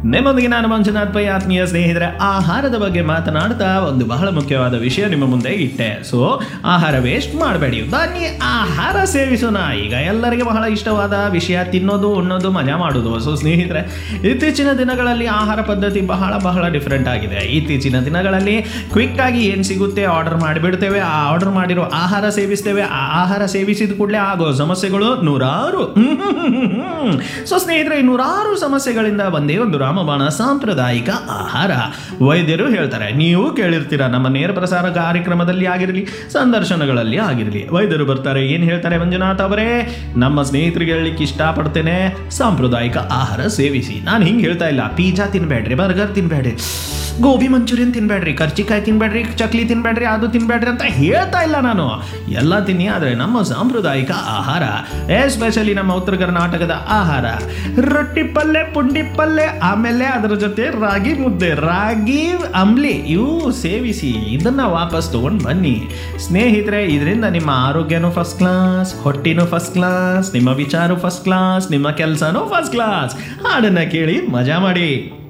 ನಿಮ್ಮೊಂದಿಗೆ ನಾನು ಮಂಜುನಾಥ್ ಪೈ ಆತ್ಮೀಯ ಸ್ನೇಹಿತರೆ ಆಹಾರದ ಬಗ್ಗೆ ಮಾತನಾಡ್ತಾ ಒಂದು ಬಹಳ ಮುಖ್ಯವಾದ ವಿಷಯ ನಿಮ್ಮ ಮುಂದೆ ಇಟ್ಟೆ ಸೊ ಆಹಾರ ವೇಸ್ಟ್ ಮಾಡಬೇಡಿ ಬನ್ನಿ ಆಹಾರ ಸೇವಿಸೋಣ ಈಗ ಎಲ್ಲರಿಗೆ ಬಹಳ ಇಷ್ಟವಾದ ವಿಷಯ ತಿನ್ನೋದು ಉಣ್ಣೋದು ಮಜಾ ಮಾಡೋದು ಸೊ ಸ್ನೇಹಿತರೆ ಇತ್ತೀಚಿನ ದಿನಗಳಲ್ಲಿ ಆಹಾರ ಪದ್ಧತಿ ಬಹಳ ಬಹಳ ಡಿಫ್ರೆಂಟ್ ಆಗಿದೆ ಇತ್ತೀಚಿನ ದಿನಗಳಲ್ಲಿ ಕ್ವಿಕ್ ಆಗಿ ಏನು ಸಿಗುತ್ತೆ ಆರ್ಡರ್ ಮಾಡಿಬಿಡ್ತೇವೆ ಆ ಆರ್ಡರ್ ಮಾಡಿರೋ ಆಹಾರ ಸೇವಿಸ್ತೇವೆ ಆ ಆಹಾರ ಸೇವಿಸಿದ ಕೂಡಲೇ ಆಗೋ ಸಮಸ್ಯೆಗಳು ನೂರಾರು ಸೊ ಸ್ನೇಹಿತರೆ ಈ ನೂರಾರು ಸಮಸ್ಯೆಗಳಿಂದ ಬಂದೇ ಒಂದು ರಾಮಬಾಣ ಸಾಂಪ್ರದಾಯಿಕ ಆಹಾರ ವೈದ್ಯರು ಹೇಳ್ತಾರೆ ನೀವು ಕೇಳಿರ್ತೀರ ನಮ್ಮ ನೇರ ಪ್ರಸಾರ ಕಾರ್ಯಕ್ರಮದಲ್ಲಿ ಆಗಿರಲಿ ಸಂದರ್ಶನಗಳಲ್ಲಿ ಆಗಿರಲಿ ವೈದ್ಯರು ಬರ್ತಾರೆ ಏನು ಹೇಳ್ತಾರೆ ಮಂಜುನಾಥ್ ಅವರೇ ನಮ್ಮ ಸ್ನೇಹಿತರಿಗೆ ಹೇಳಲಿಕ್ಕೆ ಇಷ್ಟಪಡ್ತೇನೆ ಸಾಂಪ್ರದಾಯಿಕ ಆಹಾರ ಸೇವಿಸಿ ನಾನು ಹಿಂಗೆ ಹೇಳ್ತಾ ಇಲ್ಲ ಪಿಜ್ಜಾ ತಿನ್ಬೇಡ್ರಿ ಬರ್ಗರ್ ತಿನ್ಬೇಡ್ರಿ ಗೋಬಿ ಮಂಚೂರಿಯನ್ ತಿನ್ಬೇಡ್ರಿ ಕರ್ಚಿಕಾಯಿ ತಿನ್ಬೇಡ್ರಿ ಚಕ್ಲಿ ತಿನ್ಬೇಡ್ರಿ ಅದು ತಿನ್ಬೇಡ್ರಿ ಅಂತ ಹೇಳ್ತಾ ಇಲ್ಲ ನಾನು ಎಲ್ಲ ತಿನ್ನಿ ಆದರೆ ನಮ್ಮ ಸಾಂಪ್ರದಾಯಿಕ ಆಹಾರ ಎಸ್ಪೆಷಲಿ ನಮ್ಮ ಉತ್ತರ ಕರ್ನಾಟಕದ ಆಹಾರ ರೊಟ್ಟಿ ಪಲ್ಯ ಪುಂಡಿ ಪಲ್ಯ ಆಮೇಲೆ ಅದರ ಜೊತೆ ರಾಗಿ ಮುದ್ದೆ ರಾಗಿ ಅಂಬ್ಲಿ ಇವು ಸೇವಿಸಿ ಇದನ್ನ ವಾಪಸ್ ತಗೊಂಡು ಬನ್ನಿ ಸ್ನೇಹಿತರೆ ಇದರಿಂದ ನಿಮ್ಮ ಆರೋಗ್ಯನೂ ಫಸ್ಟ್ ಕ್ಲಾಸ್ ಹೊಟ್ಟಿನೂ ಫಸ್ಟ್ ಕ್ಲಾಸ್ ನಿಮ್ಮ ವಿಚಾರ ಫಸ್ಟ್ ಕ್ಲಾಸ್ ನಿಮ್ಮ ಕೆಲಸನೂ ಫಸ್ಟ್ ಕ್ಲಾಸ್ ಹಾಡನ್ನ ಕೇಳಿ ಮಜಾ ಮಾಡಿ